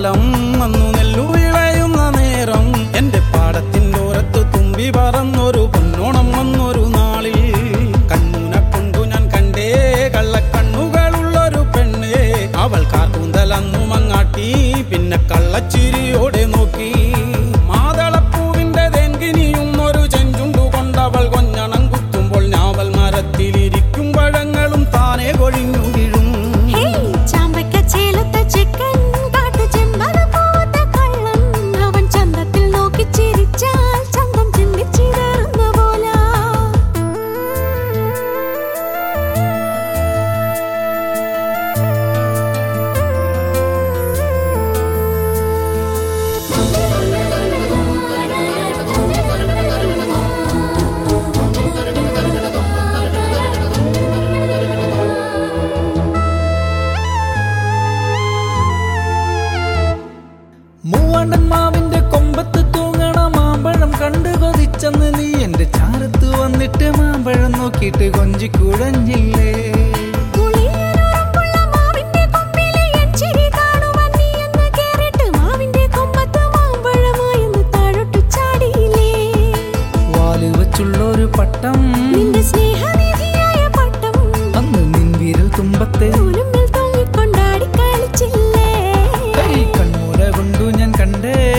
കാലം അന്നു നെല്ലു വിളയുന്ന നേരം എന്റെ പാടത്തിൻ്റോരത്ത് തുമ്പി പറന്നൊരു പൊന്നോണം വന്നൊരു നാളിൽ കണ്ണുനെ കൊണ്ടു ഞാൻ കണ്ടേ കള്ളക്കണ്ണുകളുള്ളൊരു പെണ്ണേ അവൾ കാർക്കൂന്തലന്നു മങ്ങാട്ടി പിന്നെ കള്ളച്ചിരിയോടെ നോക്കി മാതളപ്പൂവിന്റെ തെങ്കിനിയും ഒരു ചെഞ്ചുണ്ടു കൊണ്ടവൾ കൊഞ്ഞണം കുത്തുമ്പോൾ ഞാവൽ മരത്തിലിരിക്കും പഴങ്ങളും താനെ കൊഴിഞ്ഞു വീഴും ഹേയ് ചാമ്പയ്ക്ക ചേലത്ത ചിക്കൻ കാട്ടു ചെമ്പക പോത്ത കള്ളൻ അവൻ ചന്തത്തിൽ നോക്കി ചിരിച്ചാൽ ചന്തം ചിന്തിച്ചിടറുന്ന പോലെ മൂവണ്ണൻ മാവിന്റെ കൊമ്പത്ത് തൂങ്ങണ മാമ്പഴം കണ്ടു കൊതിച്ചെന്ന് നീ എന്റെ ചാരത്ത് വന്നിട്ട് മാമ്പഴം നോക്കിയിട്ട് കൊഞ്ചി കുഴഞ്ഞില്ലേ പുളിയനുറപ്പുള്ള മാവിന്റെ കൊമ്പിലെ എൻ ചിരി കാണുവാൻ നീ എന്ന് കേറിട്ട് മാവിന്റെ കൊമ്പത്ത് മാമ്പഴമായെന്ന് താഴോട്ടു ചാടിയില്ലേ വാല് വെച്ചുള്ളൊരു പട്ടം നിന്റെ സ്നേഹനിധിയായ പട്ടം അന്ന് നിൻ വിരൽ തുമ്പത്തെ നൂലുമ്മിൽ തൂങ്ങിക്കൊണ്ടാടി കളിച്ചില്ലേ കൈ കൺമൂല കൊണ്ടു ഞാൻ കണ്ടേ